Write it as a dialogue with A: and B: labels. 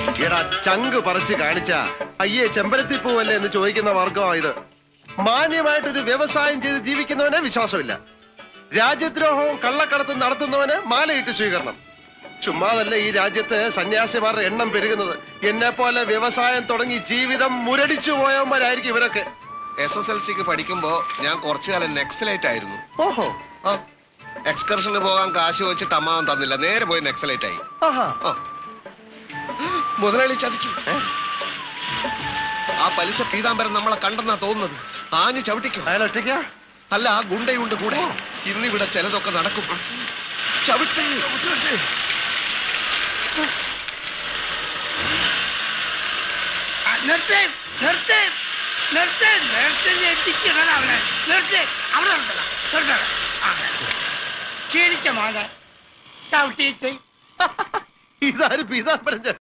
A: എടാ ചങ്ക് പറിച്ച് കാണിച്ച അയ്യേ ചെമ്പരത്തി പൂവല്ലേ എന്ന് ചോദിക്കുന്ന വർഗമാ ഇത് മാന്യമായിട്ടൊരു വ്യവസായം ചെയ്ത് ജീവിക്കുന്നവനെ വിശ്വാസമില്ല രാജ്യദ്രോഹവും കള്ളക്കടത്തും നടത്തുന്നവന് മാലയിട്ട് സ്വീകരണം ചുമ്മാതല്ല ഈ രാജ്യത്ത് സന്യാസിമാരുടെ എണ്ണം പെരുകുന്നത് എന്നെ പോലെ വ്യവസായം തുടങ്ങി ജീവിതം മുരടിച്ചു പോയവന്മാരായിരിക്കും ഇവരൊക്കെ
B: എസ് എസ് എൽ സിക്ക് പഠിക്കുമ്പോ ഞാൻ കുറച്ചു കാലം നെക്സലൈറ്റ് ആയിരുന്നു
A: ഓഹോ
B: ആ എക്സ്കർഷന് പോകാൻ കാശ് വെച്ചിട്ട് അമ്മാവൻ തന്നില്ല നേരെ പോയി നെക്സലൈറ്റ് ആയി
A: ആഹാ
B: ആ. മുതലാളി ചതിച്ചു ആ പലിശ പീതാംബരൻ നമ്മളെ കണ്ടെന്നാ തോന്നുന്നത് ആഞ്ഞു ചവിട്ടിക്കും
A: അയാൾ ഒറ്റയ്ക്കാ
B: അല്ല ആ ഗുണ്ടയുണ്ട് കൂടെ ഇന്നിവിടെ ചിലതൊക്കെ നടക്കും ചവിട്ട്
C: നിർത്ത് നിർത്ത് നിർത്ത് നിർത്ത് ഞെട്ടിക്കണം അവനെ നിർത്ത് അവിടെ നിർത്തണം നിർത്തണം ആ. ക്ഷീണിച്ച മോനെ ചവിട്ടിയിട്ട്
A: ഇതാര് പീതാംബരൻ